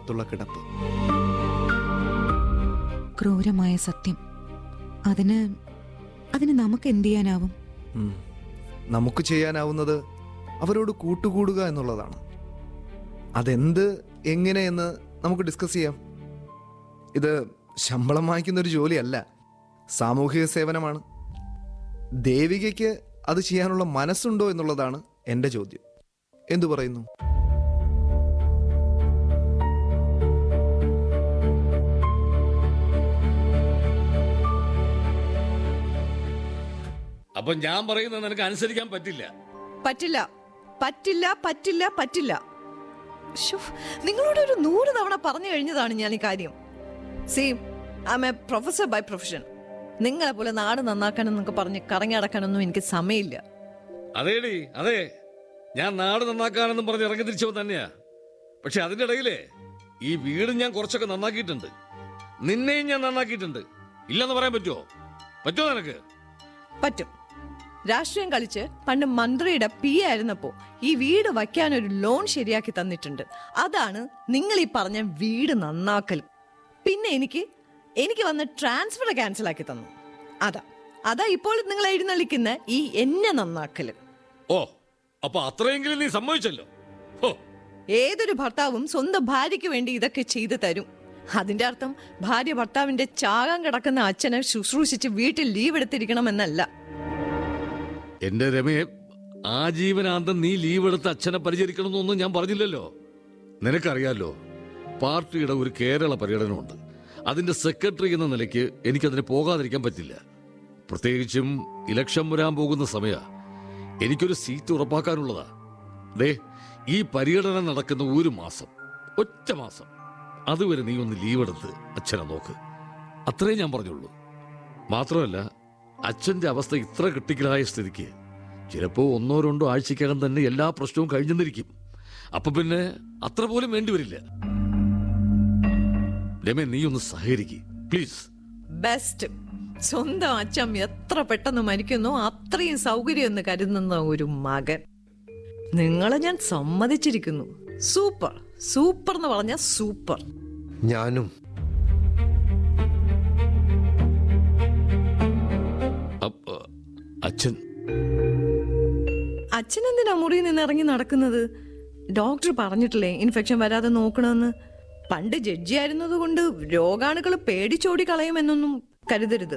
ത്തുള്ള കിടപ്പ് ക്രൂരമായ സത്യം അതിന് അതിന് നമുക്ക് എന്ത് ചെയ്യാനാവും ഉം. നമുക്ക് ചെയ്യാനാവുന്നത് അവരോട് കൂട്ടുകൂടുക എന്നുള്ളതാണ് അതെന്ത് എങ്ങനെയെന്ന് നമുക്ക് ഡിസ്കസ് ചെയ്യാം ഇത് ശമ്പളം വാങ്ങിക്കുന്ന ഒരു ജോലിയല്ല സാമൂഹിക സേവനമാണ് ദേവികയ്ക്ക് അത് ചെയ്യാനുള്ള മനസ്സുണ്ടോ എന്നുള്ളതാണ് എൻ്റെ ചോദ്യം എന്തു പറയുന്നു അപ്പൊ ഞാൻ പറയുന്നത് നിനക്ക് അനുസരിക്കാൻ പറ്റില്ല പറ്റില്ല പറ്റില്ല പറ്റില്ല പറ്റില്ല ശ്ശോ, നിങ്ങളോട് ഒരു നൂറ് തവണ പറഞ്ഞു കഴിഞ്ഞതാണ് ഞാൻ ഈ കാര്യം C I A professor by profession നിങ്ങളെ പോലെ നാട് നന്നാക്കാനെന്നൊക്കെ പറഞ്ഞ് കറങ്ങി നടക്കാനൊന്നും എനിക്ക് സമയമില്ല അതേടി അതെ ഞാൻ നാട് നന്നാക്കാനെന്നും പറഞ്ഞ് ഇറങ്ങി തിരിച്ചവൻ തന്നെയാ പക്ഷെ അതിന്റെ ഇടയിലേ ഈ വീട് ഞാൻ കുറച്ചൊക്കെ നന്നാക്കിയിട്ടുണ്ട് നിന്നെയും ഞാൻ നന്നാക്കിയിട്ടുണ്ട് ഇല്ലെന്ന് പറയാൻ പറ്റുമോ പറ്റുമോ നിനക്ക് പറ്റും രാഷ്ട്രീയം കളിച്ച് പണ്ട് മന്ത്രിയുടെ പി ആയിരുന്നപ്പോ ഈ വീട് വയ്ക്കാൻ ഒരു ലോൺ ശരിയാക്കി തന്നിട്ടുണ്ട് അതാണ് നിങ്ങൾ ഈ പറഞ്ഞ വീട് നന്നാക്കൽ പിന്നെ എനിക്ക് എനിക്ക് വന്ന ട്രാൻസ്ഫർ ക്യാൻസൽ ആക്കി തന്നു അതാ അതാ ഇപ്പോൾ നിങ്ങൾ എഴുന്നള്ളിക്കുന്ന ഈ എന്നെ നന്നാക്കല് ഓ അപ്പൊ അത്രയെങ്കിലും നീ സമ്മതിച്ചല്ലോ ഹോ ഏതൊരു ഭർത്താവും സ്വന്തം ഭാര്യയ്ക്ക് വേണ്ടി ഇതൊക്കെ ചെയ്തു തരും അതിന്റെ അർത്ഥം ഭാര്യ ഭർത്താവിന്റെ ചാകാൻ കിടക്കുന്ന അച്ഛനെ ശുശ്രൂഷിച്ച് വീട്ടിൽ ലീവ് എടുത്തിരിക്കണമെന്നല്ല എന്റെ രമയെ ആജീവനാന്തം നീ ലീവ് എടുത്ത് അച്ഛനെ പരിചരിക്കണമെന്നൊന്നും ഞാൻ പറഞ്ഞില്ലല്ലോ നിനക്കറിയാലോ പാർട്ടിയുടെ ഒരു കേരള പര്യടനമുണ്ട് അതിന്റെ സെക്രട്ടറി എന്ന നിലയ്ക്ക് എനിക്കതിന് പോകാതിരിക്കാൻ പറ്റില്ല പ്രത്യേകിച്ചും ഇലക്ഷൻ വരാൻ പോകുന്ന സമയ എനിക്കൊരു സീറ്റ് ഉറപ്പാക്കാനുള്ളതാ ദേ ഈ പര്യടനം നടക്കുന്ന ഒരു മാസം ഒറ്റ മാസം അതുവരെ നീ ഒന്ന് ലീവ് എടുത്ത് അച്ഛനെ നോക്ക് അത്രേ ഞാൻ പറഞ്ഞുള്ളൂ മാത്രമല്ല അച്ഛന്റെ അവസ്ഥ ഇത്ര ക്രിട്ടിക്കലായ സ്ഥിതിക്ക് ചിലപ്പോ ഒന്നോ രണ്ടോ ആഴ്ചക്കകം തന്നെ എല്ലാ പ്രശ്നവും കഴിഞ്ഞെന്നിരിക്കും അപ്പൊ പിന്നെ അത്ര പോലും വേണ്ടിവരില്ല രമേ നീ ഒന്ന് സഹകരിക്ക് പ്ലീസ് ബെസ്റ്റ് സ്വന്തം അച്ഛൻ എത്ര പെട്ടെന്ന് മരിക്കുന്നോ അത്രയും സൗകര്യം എന്ന് കരുതുന്ന ഒരു മകൻ നിങ്ങളെ ഞാൻ സമ്മതിച്ചിരിക്കുന്നു സൂപ്പർ സൂപ്പർ എന്ന് പറഞ്ഞ സൂപ്പർ ഞാനും അപ്പ- അച്ഛൻ അച്ഛൻ എന്തിനാ മുറിയിൽ നിന്ന് ഇറങ്ങി നടക്കുന്നത് ഡോക്ടർ പറഞ്ഞിട്ടില്ലേ ഇൻഫെക്ഷൻ വരാതെ നോക്കണമെന്ന് പണ്ട് ജഡ്ജി ആയിരുന്നത് കൊണ്ട് രോഗാണുക്കൾ പേടിച്ചോടി കളയുമെന്നൊന്നും കരുതരുത്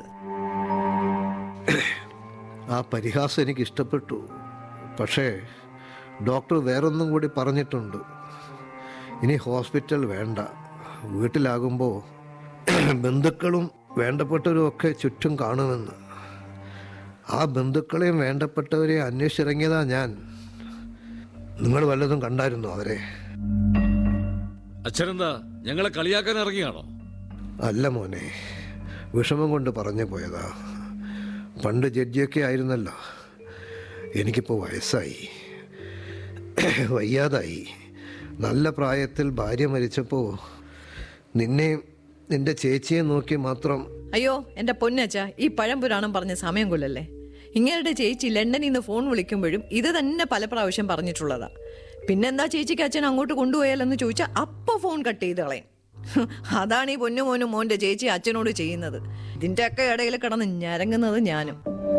ആ പരിഹാസം എനിക്ക് ഇഷ്ടപ്പെട്ടു പക്ഷേ ഡോക്ടർ വേറൊന്നും കൂടി പറഞ്ഞിട്ടുണ്ട് ഇനി ഹോസ്പിറ്റൽ വേണ്ട വീട്ടിലാകുമ്പോൾ ബന്ധുക്കളും വേണ്ടപ്പെട്ടവരും ഒക്കെ ചുറ്റും കാണുമെന്ന് ആ ബന്ധുക്കളെയും വേണ്ടപ്പെട്ടവരെയും അന്വേഷിച്ചിറങ്ങിയതാ ഞാൻ നിങ്ങൾ വല്ലതും കണ്ടായിരുന്നോ അവരെ അച്ഛനെന്താ ഞങ്ങളെ കളിയാക്കാൻ ഇറങ്ങിയാണോ അല്ല മോനെ വിഷമം കൊണ്ട് പറഞ്ഞു പോയതാ പണ്ട് ജഡ്ജിയൊക്കെ ആയിരുന്നല്ലോ എനിക്കിപ്പോൾ വയസ്സായി വയ്യാതായി നല്ല പ്രായത്തിൽ ഭാര്യ മരിച്ചപ്പോൾ നിന്നെയും നിന്റെ ചേച്ചിയെ നോക്കി മാത്രം അയ്യോ എന്റെ പൊന്നച്ച ഈ പഴംപുരാണം പറഞ്ഞ സമയം കൊല്ലല്ലേ ഇങ്ങയുടെ ചേച്ചി ലണ്ടനിൽ നിന്ന് ഫോൺ വിളിക്കുമ്പോഴും ഇത് തന്നെ പല പ്രാവശ്യം പറഞ്ഞിട്ടുള്ളതാ പിന്നെന്താ ചേച്ചിക്ക് അച്ഛൻ അങ്ങോട്ട് കൊണ്ടുപോയാലെന്ന് ചോദിച്ചാൽ അപ്പൊ ഫോൺ കട്ട് ചെയ്ത് കളയും അതാണ് ഈ പൊന്നു മോനും മോന്റെ ചേച്ചി അച്ഛനോട് ചെയ്യുന്നത് ഇതിന്റെ ഒക്കെ ഇടയിൽ കിടന്ന് ഞരങ്ങുന്നത് ഞാനും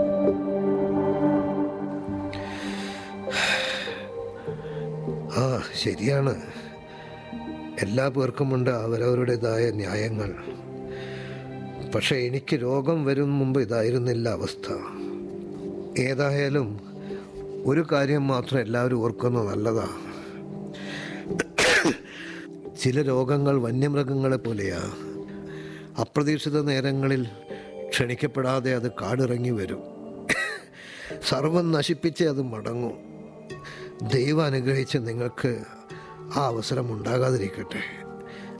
ആ ശരിയാണ് എല്ലാ പേർക്കുമുണ്ട് അവരവരുടേതായ ന്യായങ്ങൾ പക്ഷെ എനിക്ക് രോഗം വരും മുമ്പ് ഇതായിരുന്നില്ല അവസ്ഥ ഏതായാലും ഒരു കാര്യം മാത്രം എല്ലാവരും ഓർക്കുന്നത് നല്ലതാ ചില രോഗങ്ങൾ വന്യമൃഗങ്ങളെ പോലെയാ അപ്രതീക്ഷിത നേരങ്ങളിൽ ക്ഷണിക്കപ്പെടാതെ അത് കാടിറങ്ങി വരും സർവം നശിപ്പിച്ച് അത് മടങ്ങും ദൈവം അനുഗ്രഹിച്ച് നിങ്ങൾക്ക് ആ അവസരം ഉണ്ടാകാതിരിക്കട്ടെ